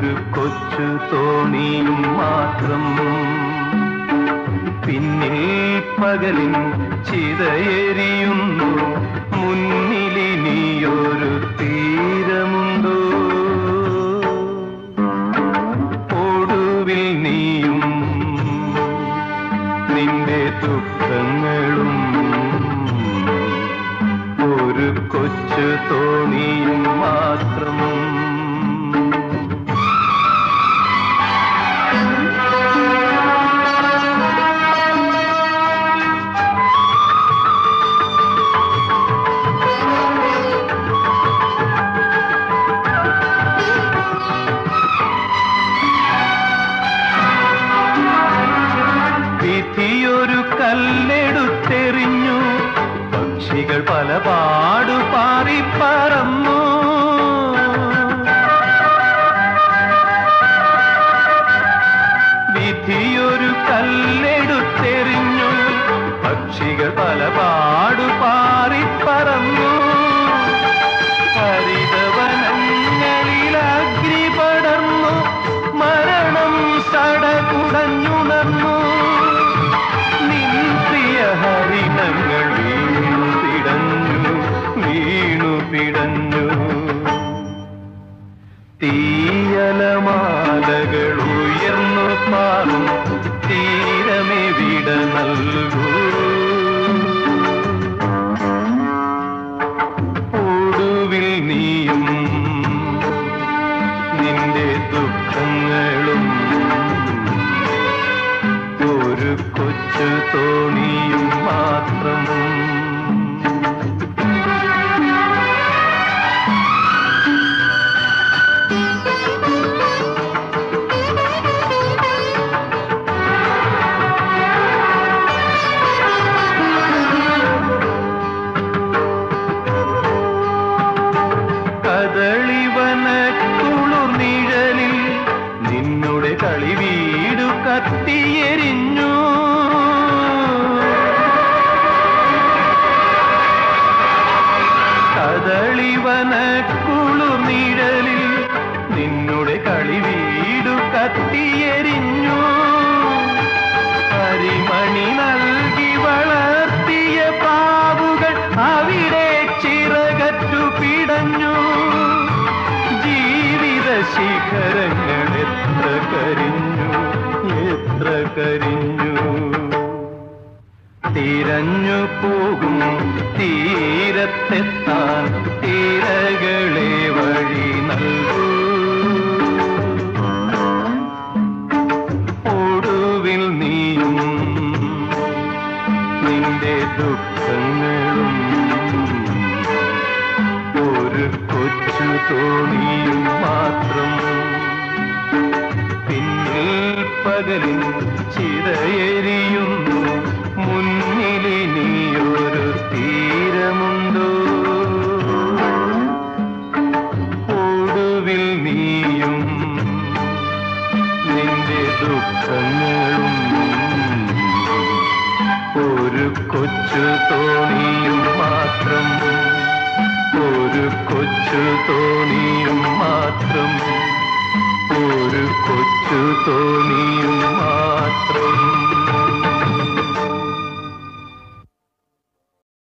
ഒരു കൊച്ചു തോണിയും മാത്രം പിന്നിൽ പകലിൻ ചിതയെരിയുന്നു മുന്നിലിനിയൊരു തീരമുണ്ടോ ഒടുവിൽ നീയും നിന്റെ ദുഃഖങ്ങളും ഒരു കൊച്ചു തോണിയും മാത്രം വിധിയൊരു കല്ലെടുത്തെറിഞ്ഞു പക്ഷികൾ പല പാടു പാറിപ്പറന്നു വിധിയൊരു കല്ലെടുത്തെറിഞ്ഞു പക്ഷികൾ പല പാടു പാറിപ്പറന്നു ഹരിതവനങ്ങളിൽ അഗ്നി പടർന്നു മരണം സടകുടഞ്ഞുണർന്നു നിൻ പ്രിയ ഹരിണങ്ങൾ വീണു പിടഞ്ഞു വീണു പിടഞ്ഞു തീയലമാലകൾ ഉയർന്നു പാറും തീരമേ വിട നൽകൂ ഒടുവിൽ നീയും നിന്റെ ദുഃഖങ്ങളും ഒരു കൊച്ചു തോണിയും മാത്രം കദളിവന കുളിർ നിഴലിൽ നിന്നുടെ കളി വീടു കത്തിയെരിഞ്ഞു കദളിവന കുളിർ നിഴലിൽ നിന്നുടെ കളി വീടു കത്തിയെരിഞ്ഞു കരിമണി നൽകി വളർത്തിയ പാവുകൾ അവിടെ ചിറകറ്റു പിടഞ്ഞു ജീവിത ശിഖരങ്ങൾ എത്ര കരിഞ്ഞു എത്ര കരിഞ്ഞു തിരഞ്ഞു പോകും തീരത്തെത്താൻ തീരകളെ വഴി നൽകൂ ഒടുവിൽ നീയും നിന്റെ ദുഃഖങ്ങളും ഒരു കൊച്ചു തോണിയും മാത്രം പിന്നിൽ പകലിൻ ചിതയെരിയുന്നു മുന്നിലിനിയൊരു തീരമുണ്ടോ ഒടുവിൽ നീയും നിന്റെ ദുഃഖങ്ങളും ഒരു കൊച്ചു തോണിയും മാത്രം ഒരു കൊച്ചു തോണിയും മാത്രം ഒരു കൊച്ചു തോണിയും